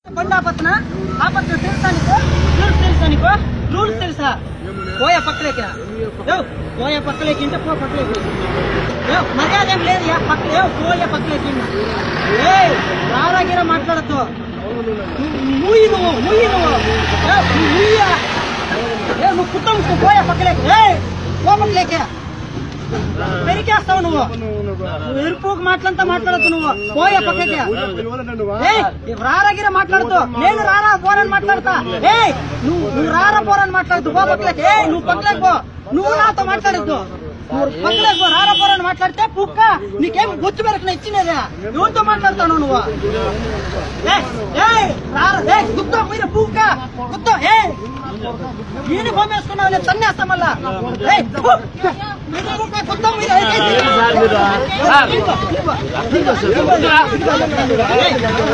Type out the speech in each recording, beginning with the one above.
బండి ఆపత్తున ఆపత్తున తెలుసా నీకు రూల్స్ తెలుసా నీకు రూల్స్ తెలుసా పోయా పక్కలేక పోయా పక్కలేకి ఇంటే పో పక్కలేకి ఏవ్, మర్యాద ఏం లేదు యా పక్క ఏవ్, పోయా పక్కలేకి ఏ రారాగిరా మాట్లాడద్దు ముయ్యి నువ్వు ముయ్యి నువ్వు ఏవ్, నువ్వు ముయ్యా ఏ నువ్వు కుట్టం పోయా పక్కలేకి ఏ పో పక్కలేకే పెరికేస్తావు నువ్వు నువ్వు ఎరుపుకు మాటలంతా మాట్లాడద్దు నువ్వు పోయా పక్కకి ఏయ్, రారాగిర మాట్లాడుతూ నేను రారా పోరని మాట్లాడతా ఏ నువ్వు నువ్వు రారా పోరని మాట్లాడుతూ పో పక్కలకి ఏ నువ్వు పక్కలేకు పో నువ్వు నాతో మాట్లాడద్దు నువ్వు పక్కలేకు పో రారా పోరని మాట్లాడితే పుక్క నీకేం గుర్తు మెరకన ఇచ్చినదే ఎవరితో మాట్లాడతాను నువ్వు ఏయ్, ఏయ్, రారా ఏ గుర్తో మీరు పుక్క గుర్తో ఏ యూనిఫామ్ వేసుకున్నావు నేను తన్నేస్తా మళ్ళా ఏయ్, ఫు, మీరు పుక్క, గుర్తో మీరు ఏయ్, ఏయ్, ఏయ్, ఇదిగో, ఇదిగో, ఇదిగో, ఇదిగో, ఇదిగో, ఏయ్,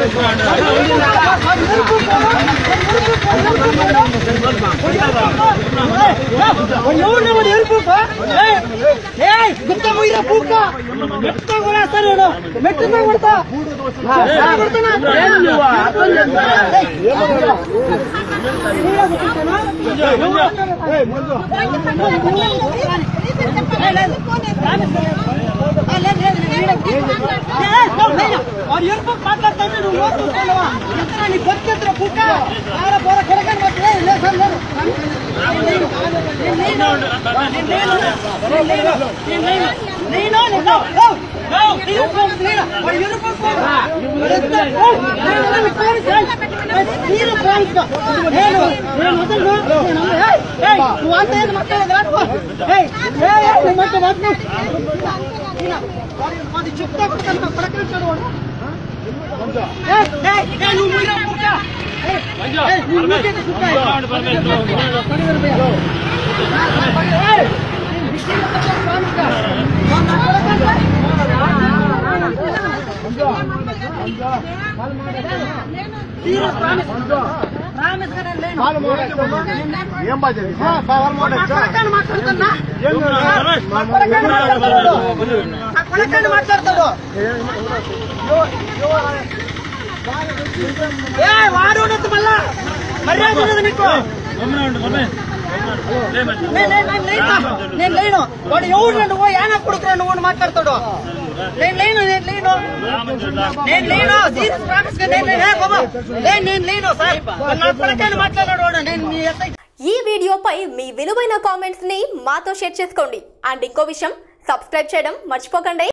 ఎవరు ఎరుపుక గుప్త పోయిన పూక మెట్టుతో కూడా వేస్తాను నేను మెట్టుతో కొడతా కొడుతున్నా ఎరుపు మాట్లాడుతుంటే నువ్వు నోరు చూస్తున్నావా ఎంత నీ బతికెత్తున పూక ఆడ పోర కొడకని పట్టే లేదు సార్ లేదు నేను లేను నేను లేను నేను లేను నేను నేను చెప్తా పడకంటాడు వాడు నువ్వు ముయ్యరా పుక్క నువ్వు ముగ్గేది ఏం బాధ్యత పవర్ మోడల్ మాట్లాడుతున్నా మాట్లాడతాడు ఏ వాడు ఉండొద్దు మళ్ళా మర్యాద ఉండదు నీకు నేను నేను- నేను లేను. నేను లేను వాడు ఎవరు నువ్వు యానా కొడుకురా నువ్వు అని మాట్లాడతాడు నేను లేను నేను లేను నేను లేను సీరియస్ ప్రామిస్ గా నేను లేను ఏ బాబా ఏ, నేను లేను సార్ నా కొడుకని మాట్లాడాడు వాడు నేను మీ ఎస్ఐ ఈ వీడియోపై మీ విలువైన కామెంట్స్ ని మాతో షేర్ చేసుకోండి అండ్ ఇంకో విషయం సబ్స్క్రైబ్ చేయడం మర్చిపోకండి